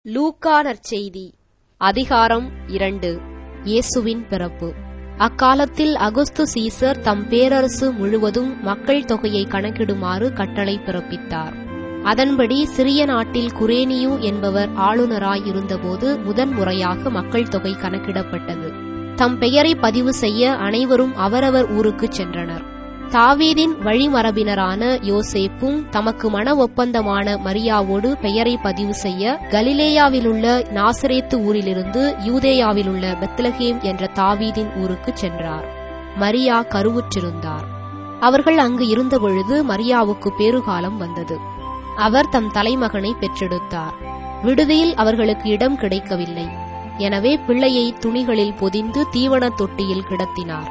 லூக்கா நற்செய்தி அதிகாரம் இரண்டு இயேசுவின் பிறப்பு அக்காலத்தில் அகுஸ்து சீசர் தம் பேரரசு முழுவதும் மக்கள் தொகையை கணக்கிடுமாறு கட்டளை பிறப்பித்தார் அதன்படி சிறிய நாட்டில் குரேனியு என்பவர் ஆளுநராய் இருந்தபோது முதன்முறையாக மக்கள் தொகை கணக்கிடப்பட்டது தம் பெயரை பதிவு செய்ய அனைவரும் அவரவர் ஊருக்குச் சென்றனர் தாவீதின் வழிமரபினரான யோசேப்பும் தமக்கு மன ஒப்பந்தமான மரியாவோடு பெயரை பதிவு செய்ய கலிலேயாவிலுள்ள நாசரேத்து ஊரிலிருந்து யூதேயாவிலுள்ள பெத்லகேம் என்ற தாவீதின் ஊருக்குச் சென்றார் மரியா கருவுற்றிருந்தார் அவர்கள் அங்கு இருந்தபொழுது மரியாவுக்கு பேறுகாலம் வந்தது அவர் தம் தலைமகனை பெற்றெடுத்தார் விடுதியில் அவர்களுக்கு இடம் கிடைக்கவில்லை எனவே பிள்ளையை துணிகளில் பொதிந்து தீவனத் தொட்டியில் கிடத்தினார்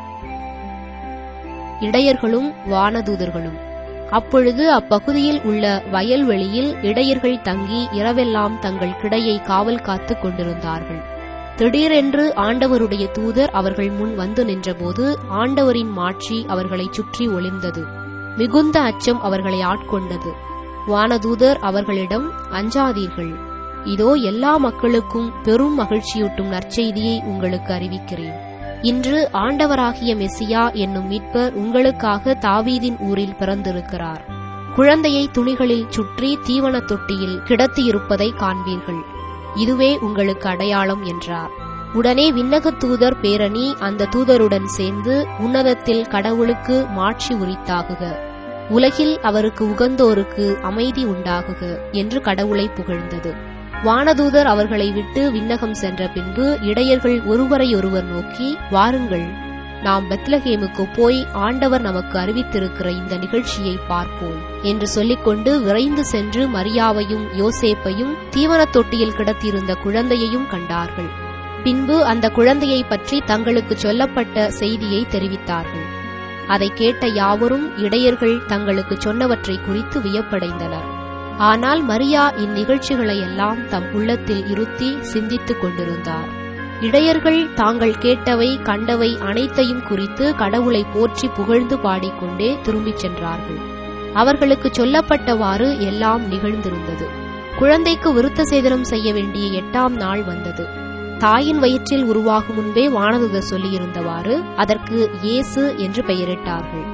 இடையர்களும் வானதூதர்களும் அப்பொழுது அப்பகுதியில் உள்ள வயல்வெளியில் இடையர்கள் தங்கி இரவெல்லாம் தங்கள் கிடையை காவல் காத்துக் கொண்டிருந்தார்கள் திடீரென்று ஆண்டவருடைய தூதர் அவர்கள் முன் வந்து நின்றபோது ஆண்டவரின் மாட்சி அவர்களைச் சுற்றி ஒளிர்ந்தது மிகுந்த அச்சம் அவர்களை ஆட்கொண்டது வானதூதர் அவர்களிடம் அஞ்சாதீர்கள் இதோ எல்லா மக்களுக்கும் பெரும் மகிழ்ச்சியூட்டும் நற்செய்தியை உங்களுக்கு அறிவிக்கிறேன் இன்று ஆண்டவராகிய மெசியா என்னும் மீட்பர் உங்களுக்காக தாவீதின் ஊரில் பிறந்திருக்கிறார் குழந்தையை துணிகளில் சுற்றி தீவனத் தொட்டியில் கிடத்தியிருப்பதை காண்பீர்கள் இதுவே உங்களுக்கு அடையாளம் என்றார் உடனே விண்ணகத் தூதர் பேரணி அந்த தூதருடன் சேர்ந்து உன்னதத்தில் கடவுளுக்கு மாட்சி உரித்தாகுக உலகில் அவருக்கு உகந்தோருக்கு அமைதி உண்டாகுக என்று கடவுளை புகழ்ந்தது வானதூதர் அவர்களை விட்டு விண்ணகம் சென்ற பின்பு இடையர்கள் ஒருவரையொருவர் நோக்கி வாருங்கள் நாம் பெத்லகேமுக்கு போய் ஆண்டவர் நமக்கு அறிவித்திருக்கிற இந்த நிகழ்ச்சியை பார்ப்போம் என்று சொல்லிக்கொண்டு விரைந்து சென்று மரியாவையும் யோசேப்பையும் தீவனத் தொட்டியில் கிடத்தியிருந்த குழந்தையையும் கண்டார்கள் பின்பு அந்த குழந்தையை பற்றி தங்களுக்கு சொல்லப்பட்ட செய்தியை தெரிவித்தார்கள் அதை கேட்ட யாவரும் இடையர்கள் தங்களுக்கு சொன்னவற்றை குறித்து வியப்படைந்தனர் ஆனால் மரியா இந்நிகழ்ச்சிகளை எல்லாம் தம் உள்ளத்தில் இருத்தி சிந்தித்துக் கொண்டிருந்தார் இடையர்கள் தாங்கள் கேட்டவை கண்டவை அனைத்தையும் குறித்து கடவுளை போற்றி புகழ்ந்து பாடிக்கொண்டே திரும்பிச் சென்றார்கள் அவர்களுக்கு சொல்லப்பட்டவாறு எல்லாம் நிகழ்ந்திருந்தது குழந்தைக்கு விருத்த சேதனம் செய்ய வேண்டிய எட்டாம் நாள் வந்தது தாயின் வயிற்றில் உருவாகும் முன்பே வானதுதர் சொல்லியிருந்தவாறு அதற்கு இயேசு என்று பெயரிட்டார்கள்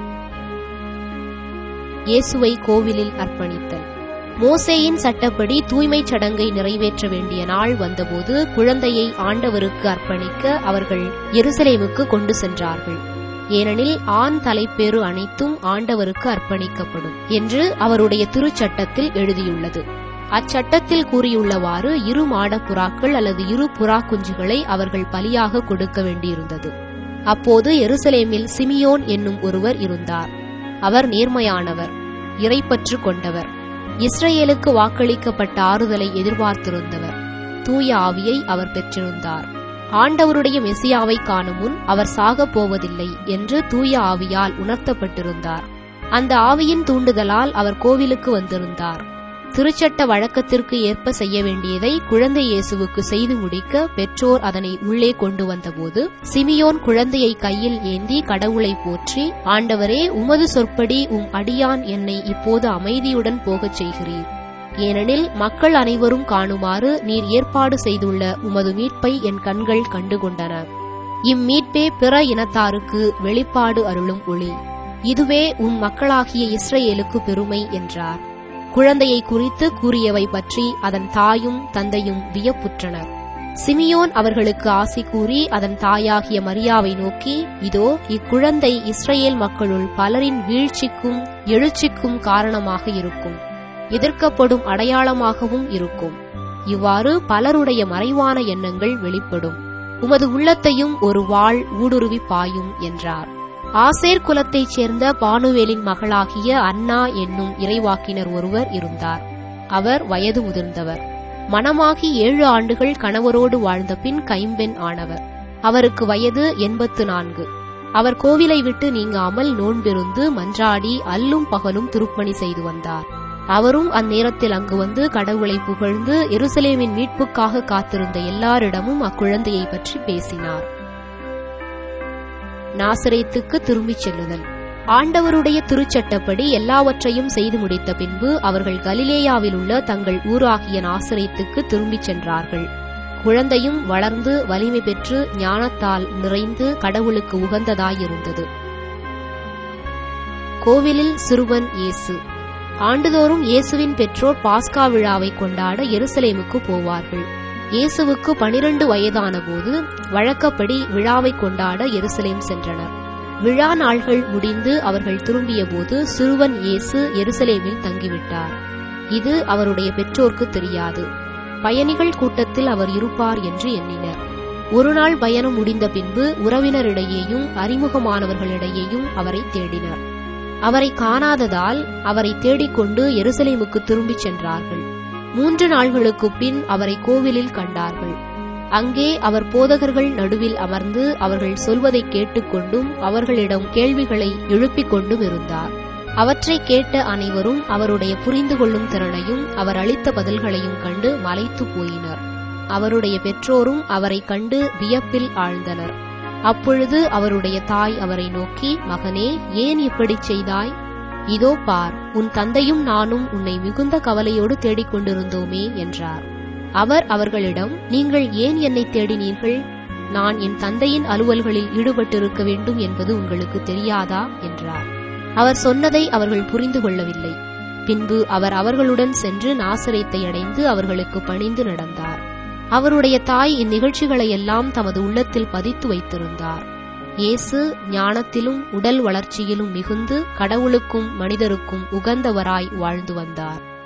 இயேசுவை கோவிலில் அர்ப்பணித்தல் மோசேயின் சட்டப்படி தூய்மைச் சடங்கை நிறைவேற்ற வேண்டிய நாள் வந்தபோது குழந்தையை ஆண்டவருக்கு அர்ப்பணிக்க அவர்கள் எருசலேமுக்கு கொண்டு சென்றார்கள் ஏனெனில் ஆண் தலைப்பேறு அனைத்தும் ஆண்டவருக்கு அர்ப்பணிக்கப்படும் என்று அவருடைய திருச்சட்டத்தில் எழுதியுள்ளது அச்சட்டத்தில் கூறியுள்ளவாறு இரு மாடப் புறாக்கள் அல்லது இரு புறா குஞ்சுகளை அவர்கள் பலியாக கொடுக்க வேண்டியிருந்தது அப்போது எருசலேமில் சிமியோன் என்னும் ஒருவர் இருந்தார் அவர் நேர்மையானவர் இறைப்பற்று கொண்டவர் இஸ்ரேலுக்கு வாக்களிக்கப்பட்ட ஆறுதலை எதிர்பார்த்திருந்தவர் தூய ஆவியை அவர் பெற்றிருந்தார் ஆண்டவருடைய மெசியாவை காணும் முன் அவர் சாகப் போவதில்லை என்று தூய ஆவியால் உணர்த்தப்பட்டிருந்தார் அந்த ஆவியின் தூண்டுதலால் அவர் கோவிலுக்கு வந்திருந்தார் திருச்சட்ட வழக்கத்திற்கு ஏற்ப செய்ய வேண்டியதை குழந்தை இயேசுவுக்கு செய்து முடிக்க பெற்றோர் அதனை உள்ளே கொண்டு வந்தபோது சிமியோன் குழந்தையை கையில் ஏந்தி கடவுளை போற்றி ஆண்டவரே உமது சொற்படி உம் அடியான் என்னை இப்போது அமைதியுடன் போகச் செய்கிறீர் ஏனெனில் மக்கள் அனைவரும் காணுமாறு நீர் ஏற்பாடு செய்துள்ள உமது மீட்பை என் கண்கள் கண்டுகொண்டன இம்மீட்பே பிற இனத்தாருக்கு வெளிப்பாடு அருளும் ஒளி இதுவே உம் மக்களாகிய இஸ்ரேலுக்கு பெருமை என்றார் குழந்தையை குறித்து கூறியவை பற்றி அதன் தாயும் தந்தையும் வியப்புற்றனர் சிமியோன் அவர்களுக்கு ஆசி கூறி அதன் தாயாகிய மரியாவை நோக்கி இதோ இக்குழந்தை இஸ்ரேல் மக்களுள் பலரின் வீழ்ச்சிக்கும் எழுச்சிக்கும் காரணமாக இருக்கும் எதிர்க்கப்படும் அடையாளமாகவும் இருக்கும் இவ்வாறு பலருடைய மறைவான எண்ணங்கள் வெளிப்படும் உமது உள்ளத்தையும் ஒரு வாள் ஊடுருவி பாயும் என்றார் ஆசேர் குலத்தைச் சேர்ந்த பானுவேலின் மகளாகிய அன்னா என்னும் இறைவாக்கினர் ஒருவர் இருந்தார் அவர் வயது முதிர்ந்தவர் மணமாகி ஏழு ஆண்டுகள் கணவரோடு வாழ்ந்த பின் கைம்பெண் ஆனவர் அவருக்கு வயது எண்பத்து நான்கு அவர் கோவிலை விட்டு நீங்காமல் நோன்பிருந்து மன்றாடி அல்லும் பகலும் திருப்பணி செய்து வந்தார் அவரும் அந்நேரத்தில் அங்கு வந்து கடவுளை புகழ்ந்து எருசலேமின் மீட்புக்காக காத்திருந்த எல்லாரிடமும் அக்குழந்தையை பற்றி பேசினார் நாசரேத்துக்கு திரும்பிச் செல்லுதல் ஆண்டவருடைய திருச்சட்டப்படி எல்லாவற்றையும் செய்து முடித்த பின்பு அவர்கள் கலிலேயாவில் உள்ள தங்கள் ஊராகிய நாசரேத்துக்கு திரும்பிச் சென்றார்கள் குழந்தையும் வளர்ந்து வலிமை பெற்று ஞானத்தால் நிறைந்து கடவுளுக்கு உகந்ததாயிருந்தது கோவிலில் சிறுவன் இயேசு ஆண்டுதோறும் இயேசுவின் பெற்றோர் பாஸ்கா விழாவை கொண்டாட எருசலேமுக்கு போவார்கள் இயேசுவுக்கு பனிரண்டு வயதான போது வழக்கப்படி விழாவை கொண்டாட எருசலேம் சென்றனர் விழா நாள்கள் முடிந்து அவர்கள் திரும்பியபோது சிறுவன் இயேசு எருசலேமில் தங்கிவிட்டார் இது அவருடைய பெற்றோர்க்கு தெரியாது பயணிகள் கூட்டத்தில் அவர் இருப்பார் என்று எண்ணினர் ஒருநாள் பயணம் முடிந்த பின்பு உறவினரிடையேயும் அறிமுகமானவர்களிடையேயும் அவரை தேடினர் அவரை காணாததால் அவரை தேடிக்கொண்டு எருசலேமுக்கு திரும்பிச் சென்றார்கள் மூன்று நாள்களுக்குப் பின் அவரை கோவிலில் கண்டார்கள் அங்கே அவர் போதகர்கள் நடுவில் அமர்ந்து அவர்கள் சொல்வதைக் கேட்டுக்கொண்டும் அவர்களிடம் கேள்விகளை எழுப்பிக் கொண்டும் இருந்தார் அவற்றை கேட்ட அனைவரும் அவருடைய புரிந்து கொள்ளும் திறனையும் அவர் அளித்த பதில்களையும் கண்டு மலைத்து போயினர் அவருடைய பெற்றோரும் அவரை கண்டு வியப்பில் ஆழ்ந்தனர் அப்பொழுது அவருடைய தாய் அவரை நோக்கி மகனே ஏன் இப்படிச் செய்தாய் இதோ பார் உன் தந்தையும் நானும் உன்னை மிகுந்த கவலையோடு தேடிக்கொண்டிருந்தோமே என்றார் அவர் அவர்களிடம் நீங்கள் ஏன் என்னை தேடினீர்கள் நான் என் தந்தையின் அலுவல்களில் ஈடுபட்டிருக்க வேண்டும் என்பது உங்களுக்கு தெரியாதா என்றார் அவர் சொன்னதை அவர்கள் புரிந்து கொள்ளவில்லை பின்பு அவர் அவர்களுடன் சென்று நாசரேத்தை அடைந்து அவர்களுக்கு பணிந்து நடந்தார் அவருடைய தாய் இந்நிகழ்ச்சிகளை எல்லாம் தமது உள்ளத்தில் பதித்து வைத்திருந்தார் இயேசு ஞானத்திலும் உடல் வளர்ச்சியிலும் மிகுந்து கடவுளுக்கும் மனிதருக்கும் உகந்தவராய் வாழ்ந்து வந்தார்